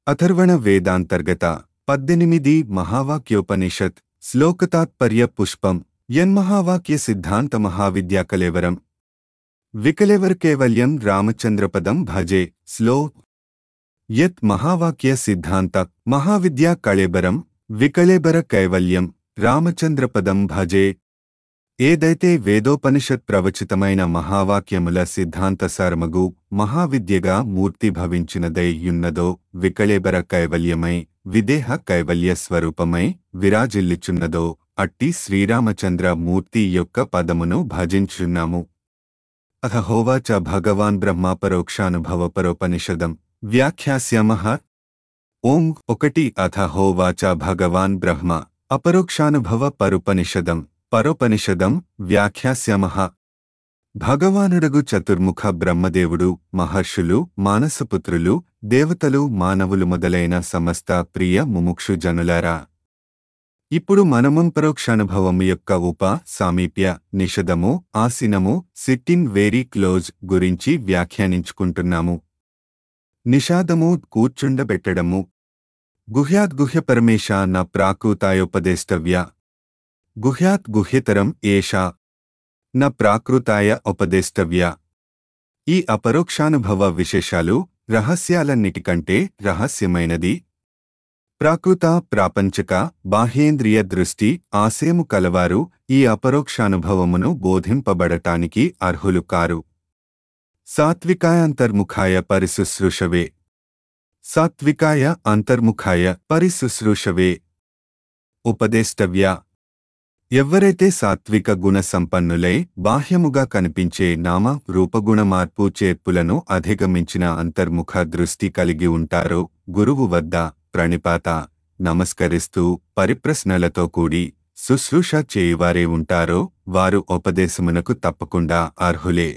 అథర్వణ వేదాంతర్గత పద్దెనిమిది మహావాక్యోపనిషత్ శ్లోకతాత్పర్య పుష్పం యన్మహావాక్య సిద్ధాంత మహావిద్యా కలేవరం వికలేవర్ కేవల్యం రామచంద్రపదం భజే శ్లో యత్ మహావాక్య సిద్ధాంత మహావిద్యా కళేబరం వికళేబర కైవల్యం రామచంద్రపదం భజే ఏదైతే వేదోపనిషత్ ప్రవచితమైన మహావాక్యముల సిద్ధాంత సారమగు మహావిద్యగా మూర్తిభవించినదై యున్నదో వికళేబర కైవల్యమై విదేహ కైవల్య స్వరూపమై విరాజిల్లుచున్నదో అట్టి శ్రీరామచంద్ర మూర్తి యొక్క పదమును భజించున్నాము అథ హోవాచ భగవాన్ బ్రహ్మ పరోక్షానుభవ పరోపనిషదం వ్యాఖ్యాస్యామః ఓం ఒకటి అథ హోవాచ భగవాన్ బ్రహ్మ అపరోక్షానుభవ పరుపనిషదం పరోపనిషదం వ్యాఖ్యాస్యామః భగవానుడగు చతుర్ముఖ బ్రహ్మదేవుడు మహర్షులు మానసపుత్రులు దేవతలు మానవులు మొదలైన సమస్త ప్రియ ముముక్షు జనులారా ఇప్పుడు మనమం పరోక్షానుభవము యొక్క ఉప సామీప్య నిషదము ఆసీనము సిట్టిన్ వెరీ క్లోజ్ గురించి వ్యాఖ్యానించుకుంటున్నాము నిషాదము కూర్చుండబెట్టడము గుహ్యాద్గుహ్య పరమేశ న ప్రాకృతాయోపదేష్టవ్య గుహ్యాత్ గుహ్యతరం ఏషా న ప్రాకృతాయ ఉపదేష్టవ్య ఈ అపరోక్షానుభవ విశేషాలు రహస్యాలన్నిటికంటే రహస్యమైనది ప్రాకృత ప్రాపంచక బాహ్యేంద్రియ దృష్టి ఆశయము కలవారు ఈ అపరోక్షానుభవమును బోధింపబడటానికి అర్హులు కారు సాత్వికాయ అంతర్ముఖాయ పరిశుశ్రూషవే సాత్వికాయ అంతర్ముఖాయ పరిశుశ్రూషవే ఉపదేష్టవ్య ఎవ్వరైతే సాత్విక గుణ సంపన్నులై బాహ్యముగా కనిపించే నామ రూపగుణ మార్పు చేర్పులను అధిగమించిన అంతర్ముఖ దృష్టి కలిగి ఉంటారో గురువు వద్ద ప్రణిపాత నమస్కరిస్తూ పరిప్రశ్నలతో కూడి శుశ్రూష చేయువారే ఉంటారో వారు ఉపదేశమునకు తప్పకుండా అర్హులే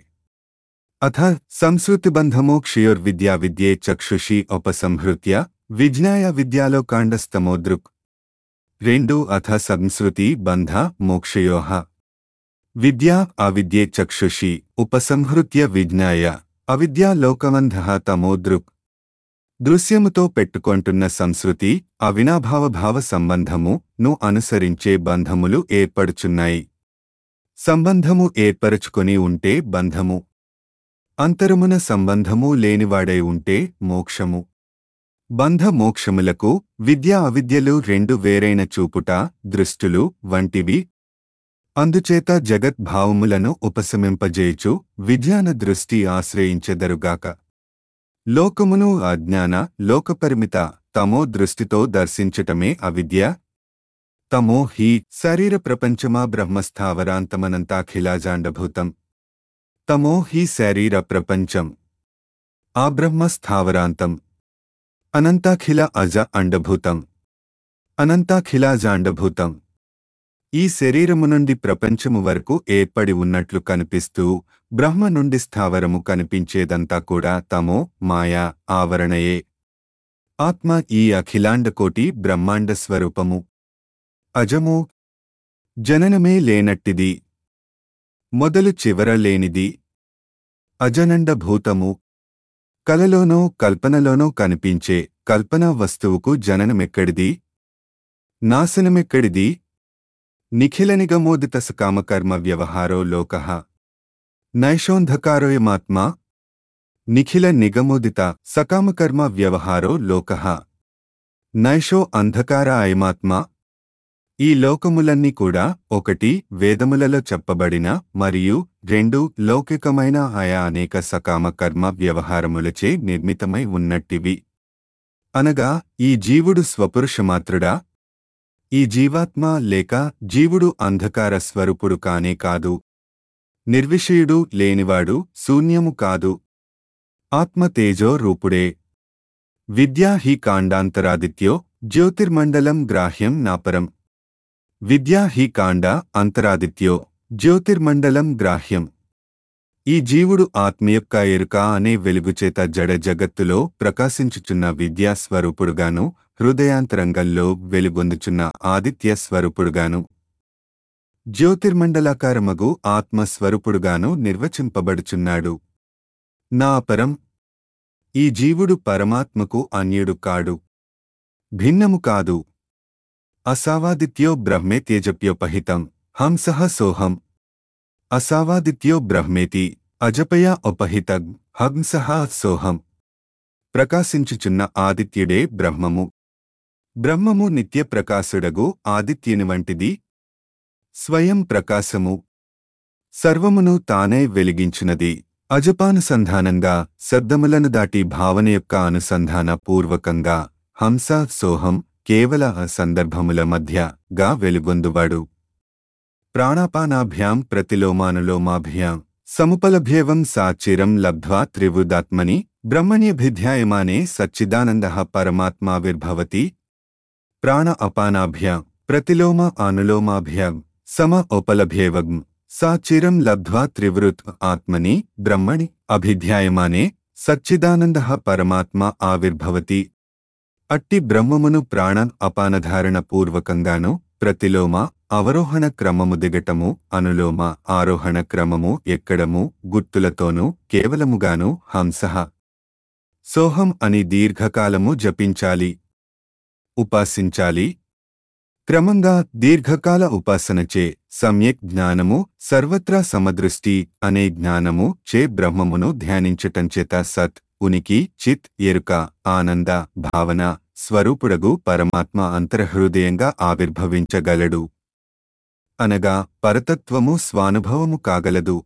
అథ సంస్కృతిబంధమోక్షయోర్విద్యా విద్యే చక్షుషి ఉపసంహృత్య విజ్ఞాయ విద్యాలో కాండస్తమోదృక్ రెండు అథ సంస్కృతి బంధ మోక్షయోః విద్యా అవిద్యే చక్షుషి ఉపసంహృత్య విజ్ఞాయ అవిద్యా లోకవంధ తమోదృక్ దృశ్యముతో పెట్టుకొంటున్న సంస్కృతి అవినాభావభావ సంబంధము ను అనుసరించే బంధములు ఏర్పడుచున్నాయి సంబంధము ఏర్పరచుకొని ఉంటే బంధము అంతరమున సంబంధము లేనివాడై ఉంటే మోక్షము బంధ మోక్షములకు విద్యా అవిద్యలు రెండు వేరైన చూపుట దృష్టులు వంటివి అందుచేత జగద్భావములను ఉపశమింపజేయుచు విజ్ఞాన దృష్టి ఆశ్రయించెదరుగాక లోకమును అజ్ఞాన లోకపరిమిత తమో దృష్టితో దర్శించటమే అవిద్య తమో హి శరీర ప్రపంచమా బ్రహ్మస్థావరాంతమనంతాఖిలాజాండభూతం తమో హి శరీర ప్రపంచం ఆ బ్రహ్మస్థావరాంతం అనంతాఖిల అజ అండభూతం అనంతాఖిలాజాండభూతం ఈ శరీరము నుండి ప్రపంచము వరకు ఏర్పడి ఉన్నట్లు కనిపిస్తూ బ్రహ్మ నుండి స్థావరము కనిపించేదంతా కూడా తమో మాయా ఆవరణయే ఆత్మ ఈ అఖిలాండకోటి బ్రహ్మాండ స్వరూపము అజము జననమే లేనట్టిది మొదలు చివర లేనిది అజనండ భూతము కలలోనో కల్పనలోనో కనిపించే కల్పనా వస్తువుకు జననమెక్కడిది నాశనమెక్కడిది నిఖిల నిగమోదిత సకామకర్మ వ్యవహారో లోక నైషోంధకారోయమాత్మా నిఖిల నిగమోదిత సకామకర్మ వ్యవహారో లోక నైషో అంధకార అయమాత్మా ఈ లోకములన్నీ కూడా ఒకటి వేదములలో చెప్పబడిన మరియు రెండు లౌకికమైన ఆయా అనేక సకామ కర్మ వ్యవహారములచే నిర్మితమై ఉన్నట్టివి అనగా ఈ జీవుడు స్వపురుషమాత్రుడా ఈ జీవాత్మ లేక జీవుడు అంధకార స్వరూపుడు కానే కాదు నిర్విషయుడు లేనివాడు శూన్యము కాదు ఆత్మ తేజో రూపుడే విద్యా హి కాండాంతరాదిత్యో జ్యోతిర్మండలం గ్రాహ్యం నాపరం విద్యా హి కాండ అంతరాదిత్యో జ్యోతిర్మండలం గ్రాహ్యం ఈ జీవుడు ఆత్మ యొక్క ఎరుక అనే వెలుగుచేత జడ జగత్తులో ప్రకాశించుచున్న విద్యా స్వరూపుడుగాను హృదయాంతరంగంలో వెలుగొందుచున్న ఆదిత్య స్వరూపుడుగాను జ్యోతిర్మండలాకారమగు ఆత్మస్వరూపుడుగాను నిర్వచింపబడుచున్నాడు నా అపరం ఈ జీవుడు పరమాత్మకు అన్యుడు కాడు భిన్నము కాదు అసావాదిత్యో బ్రహ్మే తేజప్యోపహితం హంసః సోహం అసావాదిత్యో బ్రహ్మేతి అజపయా ఉపహితం హంసః సోహం ప్రకాశించుచున్న ఆదిత్యుడే బ్రహ్మము బ్రహ్మము నిత్యప్రకాశుడగు ఆదిత్యుని వంటిది స్వయం ప్రకాశము సర్వమును తానే వెలిగించునది అజపానుసంధానంగా శబ్దములను దాటి భావన యొక్క అనుసంధాన పూర్వకంగా హంస సోహం కేవల సందర్భముల మధ్య గా వెలుగొందువాడు ప్రాణాపానాభ్యాం ప్రతిలోమానులోమాభ్యాం సముపలభ్యేవం సాచిరం లబ్ధ్వా త్రివుదాత్మని బ్రహ్మణ్యభిధ్యాయమానే సచ్చిదానంద పరమాత్మావిర్భవతి ప్రాణ అపానాభ్యాం ప్రతిలోమ అనులోమాభ్యాం సమ ఉపలభ్యేవం సా చిరం లబ్ధ్వా త్రివృత్ ఆత్మని బ్రహ్మణి అభిధ్యాయమానే సచ్చిదానంద పరమాత్మ ఆవిర్భవతి అట్టి బ్రహ్మమును ప్రాణ అపానధారణ పూర్వకంగాను ప్రతిలోమ అవరోహణ క్రమము దిగటము అనులోమ ఆరోహణ క్రమము ఎక్కడము గుర్తులతోనూ కేవలముగాను హంసః సోహం అని దీర్ఘకాలము జపించాలి ఉపాసించాలి క్రమంగా దీర్ఘకాల ఉపాసనచే సమ్యక్ జ్ఞానము సర్వత్రా సమదృష్టి అనే జ్ఞానము చే బ్రహ్మమును ధ్యానించటంచేత సత్ ఉనికి చిత్ ఎరుక ఆనంద భావన స్వరూపుడగు పరమాత్మ అంతర్హృదయంగా ఆవిర్భవించగలడు అనగా పరతత్వము స్వానుభవము కాగలదు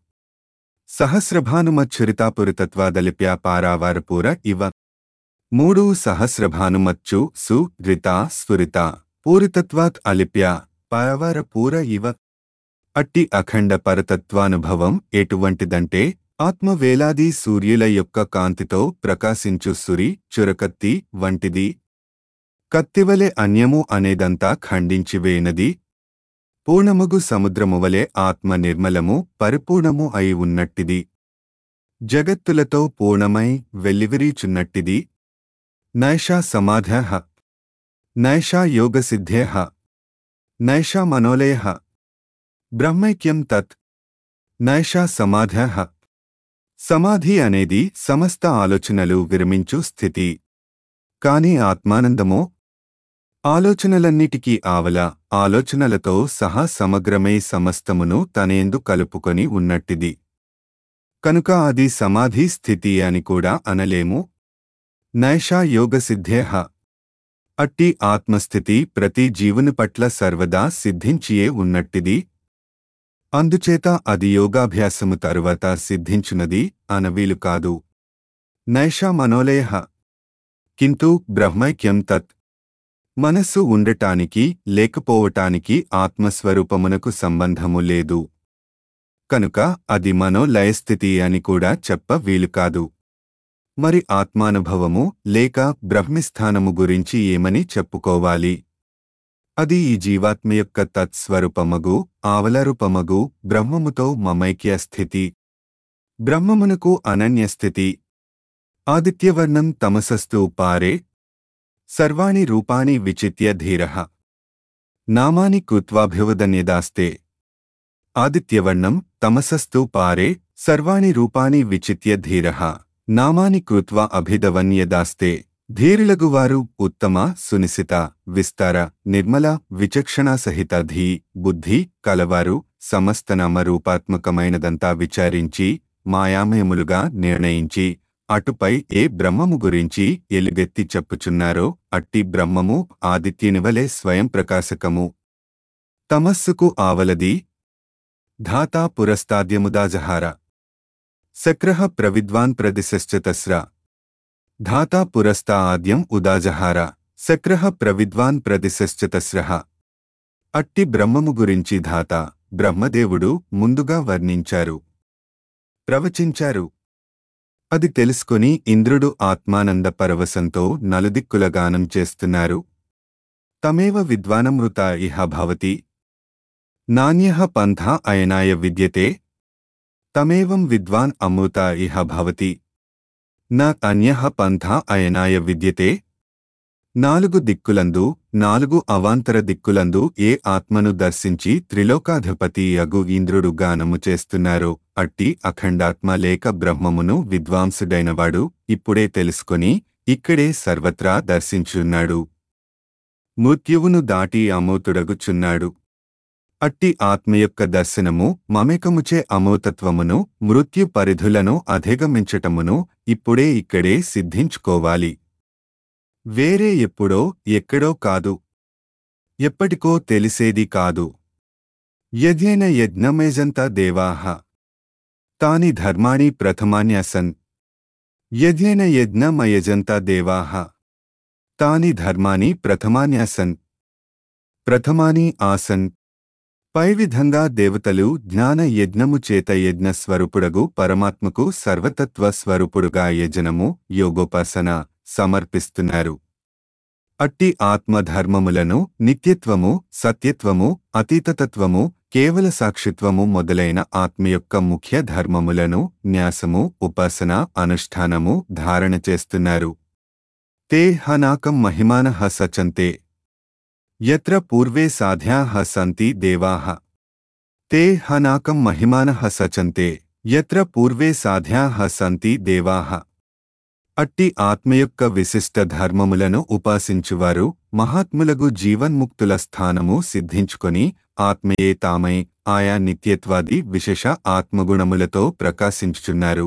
సహస్రభానుమచ్చురితాపురితత్వాదలిప్యా పారావారపూర ఇవ మూడు సహస్రభానుమచ్చు సు రితా స్ఫురిత పూరితత్వాత్ అలిప్య పారావారపూర ఇవ అట్టి అఖండ పరతత్వానుభవం ఎటువంటిదంటే ఆత్మవేలాది సూర్యుల యొక్క కాంతితో ప్రకాశించు సురి చురకత్తి వంటిది కత్తివలె అన్యము అనేదంతా ఖండించివేయనది పూర్ణముగు సముద్రమువలె ఆత్మ నిర్మలము పరిపూర్ణము అయి ఉన్నట్టిది జగత్తులతో పూర్ణమై వెల్లివిరీచున్నట్టిది నైషా సమాధ నైషా యోగసిద్ధే నైషా మనోలయ బ్రహ్మైక్యం తత్ నైషా సమాధ సమాధి అనేది సమస్త ఆలోచనలు విరమించు స్థితి కాని ఆత్మానందమో ఆలోచనలన్నిటికీ ఆవల ఆలోచనలతో సహా సమగ్రమై సమస్తమును తనేందు కలుపుకొని ఉన్నట్టిది కనుక అది సమాధి స్థితి అని కూడా అనలేము నైషా యోగసిద్ధేహ అట్టి ఆత్మస్థితి ప్రతి జీవుని పట్ల సర్వదా సిద్ధించియే ఉన్నట్టిది అందుచేత అది యోగాభ్యాసము తరువాత సిద్ధించునది అనవీలు కాదు నైషా మనోలయ కింటూ బ్రహ్మైక్యం తత్ మనస్సు ఉండటానికి లేకపోవటానికి ఆత్మస్వరూపమునకు సంబంధము లేదు కనుక అది మనోలయస్థితి అని కూడా చెప్ప వీలు కాదు మరి ఆత్మానుభవము లేక బ్రహ్మిస్థానము గురించి ఏమని చెప్పుకోవాలి అది ఈ జీవాత్మ యొక్క తత్స్వరూపమగు ఆవలరూపమగు బ్రహ్మముతో మమైక్య స్థితి బ్రహ్మమునకు అనన్యస్థితి ఆదిత్యవర్ణం తమసస్తు పారే సర్వాణి రూపాణి విచిత్య ధీర నామాని కృత్వాభివదన్యదాస్తే ఆదిత్యవర్ణం తమసస్తు పారే సర్వాణి రూపాణి విచిత్య ధీర నామాని కృత్వా అభిదవన్యదాస్తే ధీరులగువారు ఉత్తమ సునిశిత విస్తార నిర్మల విచక్షణాసహిత ధీ బుద్ధి కలవారు సమస్త నామరూపాత్మకమైనదంతా విచారించి మాయామయములుగా నిర్ణయించి అటుపై ఏ బ్రహ్మము గురించి ఎలుగెత్తి చెప్పుచున్నారో అట్టి బ్రహ్మము ఆదిత్యునివలే స్వయం ప్రకాశకము తమస్సుకు ఆవలది ధాతా పురస్తాద్యముదాజహార సక్రః ప్రవిద్వాన్ ప్రదిశశ్చ తస్రా ధాతా పురస్తా ఆద్యం ఉదాజహార సక్రః ప్రవిద్వాన్ ప్రదిశశ్చ తస్రః అట్టి బ్రహ్మము గురించి ధాత బ్రహ్మదేవుడు ముందుగా వర్ణించారు ప్రవచించారు అది తెలుసుకొని ఇంద్రుడు ఆత్మానంద పరవశంతో నలుదిక్కుల గానం చేస్తున్నారు తమేవ విద్వానమృత ఇహ భవతి నాణ్యః పంథా అయనాయ విద్యతే తమేవం విద్వాన్ అమృత ఇహ భవతి న అన్యః పంథా అయనాయ విద్యతే నాలుగు దిక్కులందు నాలుగు అవాంతర దిక్కులందు ఏ ఆత్మను దర్శించి త్రిలోకాధిపతి అగు ఇంద్రుడు గానము చేస్తున్నారో అట్టి అఖండాత్మ లేక బ్రహ్మమును విద్వాంసుడైనవాడు ఇప్పుడే తెలుసుకొని ఇక్కడే సర్వత్రా దర్శించున్నాడు మృత్యువును దాటి అమూతుడగుచున్నాడు అట్టి ఆత్మ యొక్క దర్శనము మమేకముచే అమూతత్వమును మృత్యు పరిధులను అధిగమించటమును ఇప్పుడే ఇక్కడే సిద్ధించుకోవాలి వేరే ఎప్పుడో ఎక్కడో కాదు ఎప్పటికో తెలిసేది కాదు యజ్ఞేన యజ్ఞమేజంత దేవాహ తాని ధర్మాణి ప్రథమాన్యాసన్ యజ్ఞేన యజ్ఞమయజంత దేవాహ తాని ధర్మాని ప్రథమాన్యాసన్ ప్రథమాని ఆసన్ పై విధంగా దేవతలు జ్ఞాన యజ్ఞము చేత యజ్ఞ స్వరూపుడగు పరమాత్మకు సర్వతత్వ స్వరూపుడుగా యజనము యోగోపాసన సమర్పిస్తున్నారు అట్టి ఆత్మధర్మములను నిత్యత్వము సత్యత్వము అతీతతత్వము కేవల సాక్షిత్వము మొదలైన ఆత్మ యొక్క ముఖ్య ధర్మములను న్యాసము ఉపాసన అనుష్ఠానము ధారణ చేస్తున్నారు తే హనాకం మహిమానః సచంతే యత్ర పూర్వే సాధ్యాః సంతి దేవాః తే హనాకం మహిమానః సచంతే యత్ర పూర్వే సాధ్యాః సంతి దేవాః అట్టి ఆత్మ యొక్క విశిష్ట ధర్మములను ఉపాసించువారు మహాత్ములగు జీవన్ముక్తుల స్థానము సిద్ధించుకొని ఆత్మయే తామై ఆయా నిత్యత్వాది విశేష ఆత్మగుణములతో ప్రకాశించుచున్నారు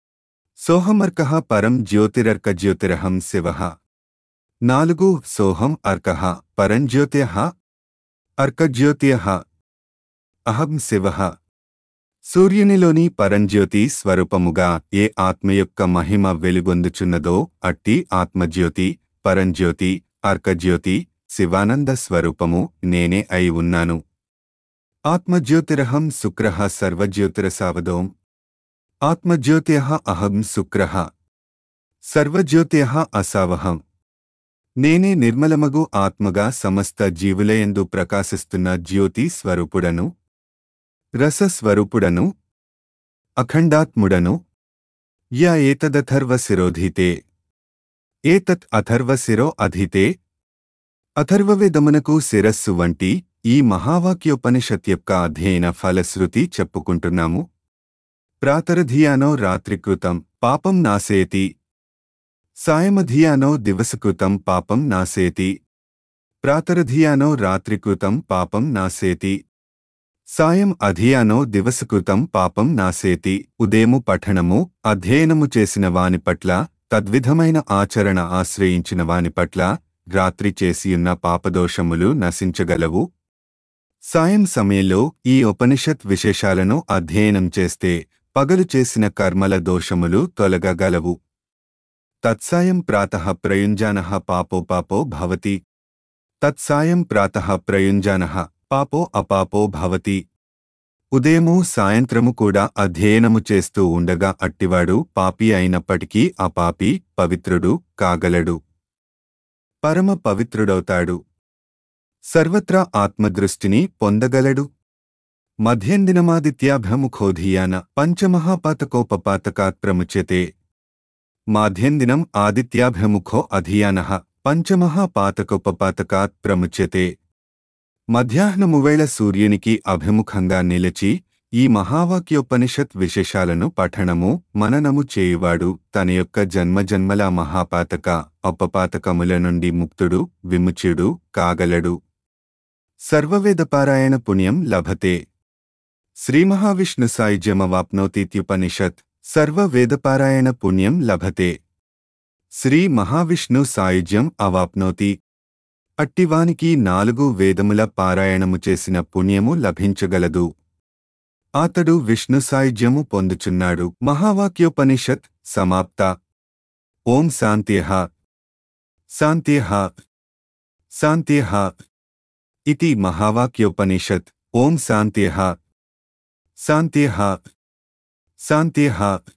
సోహమర్కః పరం జ్యోతిరర్క జ్యోతిరహం శివః నాలుగు సోహం అర్కః పరంజ్యోత్యః అర్కజ్యోత్యః అహం శివః సూర్యునిలోని పరంజ్యోతి స్వరూపముగా ఏ ఆత్మ యొక్క మహిమ వెలుగొందుచున్నదో అట్టి ఆత్మజ్యోతి పరంజ్యోతి అర్కజ్యోతి శివానంద స్వరూపము నేనే అయి ఉన్నాను ఆత్మజ్యోతిరహం శుక్రః సర్వజ్యోతిరసావదోం ఆత్మజ్యోత్యః అహం శుక్రః సర్వజ్యోత్యః అసావహం నేనే నిర్మలమగు ఆత్మగా సమస్త జీవులయందు ప్రకాశిస్తున్న జ్యోతి స్వరూపుడను రసస్వరూపుడను అఖండాత్ముడను యా ఏతదథర్వశిరోధీతే ఏతత్ అథర్వశిరో అధీతే అథర్వవేదమునకు శిరస్సు వంటి ఈ మహావాక్యోపనిషత్ యొక్క అధ్యయన ఫలశ్రుతి చెప్పుకుంటున్నాము ప్రాతరధియానో రాత్రికృతం పాపం నాశయతి సాయమధియానో దివసకృతం పాపం నాశయతి ప్రాతరధియానో రాత్రికృతం పాపం నాశేతి సాయం అధియానో దివసకృతం పాపం నాశేతి ఉదయము పఠనము అధ్యయనము చేసిన వాని పట్ల తద్విధమైన ఆచరణ ఆశ్రయించిన వాని పట్ల రాత్రి చేసియున్న పాపదోషములు నశించగలవు సాయం సమయంలో ఈ ఉపనిషత్ విశేషాలను అధ్యయనం చేస్తే పగలు చేసిన కర్మల దోషములు తొలగగలవు తత్సాయం ప్రాతః ప్రయుంజానః పాపో పాపో భవతి తత్సాయం ప్రాతః ప్రయుంజానః పాపో అపాపో భవతి ఉదయము సాయంత్రము కూడా అధ్యయనము చేస్తూ ఉండగా అట్టివాడు పాపి అయినప్పటికీ అపాపి పవిత్రుడు కాగలడు పరమ పవిత్రుడవుతాడు సర్వత్రా ఆత్మదృష్టిని పొందగలడు మధ్యందినమాదిత్యాభ్యముఖోధీయాన పంచమహాపాతకోపపాతకాత్ ప్రముచ్యతే మాధ్యందినం ఆదిత్యాభ్యముఖో అధీయాన పంచమహాపాతకోపపాతకాత్ ప్రముచ్యతే మధ్యాహ్నమువేళ సూర్యునికి అభిముఖంగా నిలిచి ఈ మహావాక్యోపనిషత్ విశేషాలను పఠనము మననము చేయువాడు తన యొక్క జన్మజన్మల మహాపాతక అపపాతకముల నుండి ముక్తుడు విముచ్యుడు కాగలడు సర్వవేదపారాయణ పుణ్యం లభతే శ్రీమహావిష్ణు సాయుజ్యమవాప్నోతీత్యుపనిషత్ సర్వవేదపారాయణ పుణ్యం లభతే శ్రీ మహావిష్ణు సాయుజ్యం అవాప్నోతి అట్టివానికి నాలుగు వేదముల పారాయణము చేసిన పుణ్యము లభించగలదు అతడు విష్ణు సాయుజ్యము పొందుచున్నాడు మహావాక్యోపనిషత్ సమాప్త ఓం శాంత్యః శాంత్యః శాంత్యః ఇతి మహావాక్యోపనిషత్ ఓం శాంత్యః శాంత్యః శాంత్యః